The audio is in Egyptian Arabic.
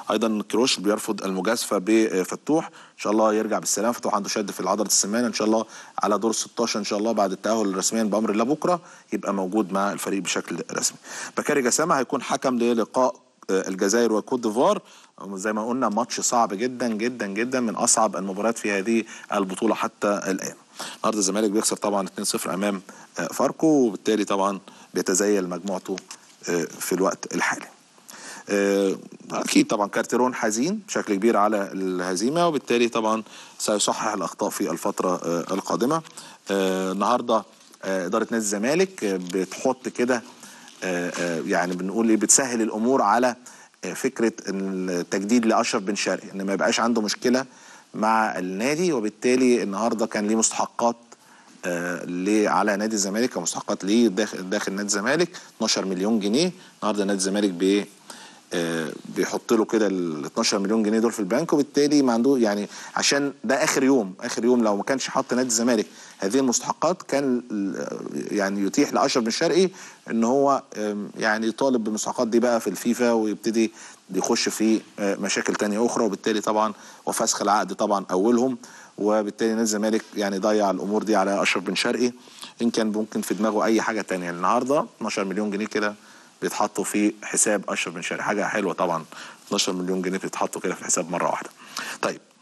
ايضا كروش بيرفض المجازفه بفتوح ان شاء الله يرجع بالسلامه فتوح عنده شد في العضله السمانه ان شاء الله على دور 16 ان شاء الله بعد التاهل رسميا بامر الله بكره يبقى موجود مع الفريق بشكل رسمي بكاري جسامه هيكون حكم للقاء الجزائر وكوت ديفوار زي ما قلنا ماتش صعب جدا جدا جدا من اصعب المباريات في هذه البطوله حتى الان النهارده الزمالك بيخسر طبعا 2-0 امام فاركو وبالتالي طبعا بيتزيل مجموعته في الوقت الحالي اكيد طبعا كارتيرون حزين بشكل كبير على الهزيمه وبالتالي طبعا سيصحح الاخطاء في الفتره القادمه النهارده اداره نادي الزمالك بتحط كده يعني بنقول ايه بتسهل الامور على فكره التجديد لاشرف بن شرقي ان ما يبقاش عنده مشكله مع النادي وبالتالي النهارده كان ليه مستحقات آه على نادي الزمالك كمستحقات ليه داخل, داخل نادي الزمالك 12 مليون جنيه النهارده نادي الزمالك بي آه بيحط له كده ال 12 مليون جنيه دول في البنك وبالتالي ما عنده يعني عشان ده اخر يوم اخر يوم لو ما كانش حط نادي الزمالك هذه المستحقات كان يعني يتيح لاشرف بن شرقي ان هو يعني يطالب بالمستحقات دي بقى في الفيفا ويبتدي يخش في مشاكل تانية اخرى وبالتالي طبعا وفسخ العقد طبعا اولهم وبالتالي نادي الزمالك يعني ضيع الامور دي على اشرف بن شرقي ان كان ممكن في دماغه اي حاجه تانية النهارده 12 مليون جنيه كده بيتحطوا في حساب اشرف بن شرقي حاجه حلوه طبعا 12 مليون جنيه بيتحطوا كده في حساب مره واحده طيب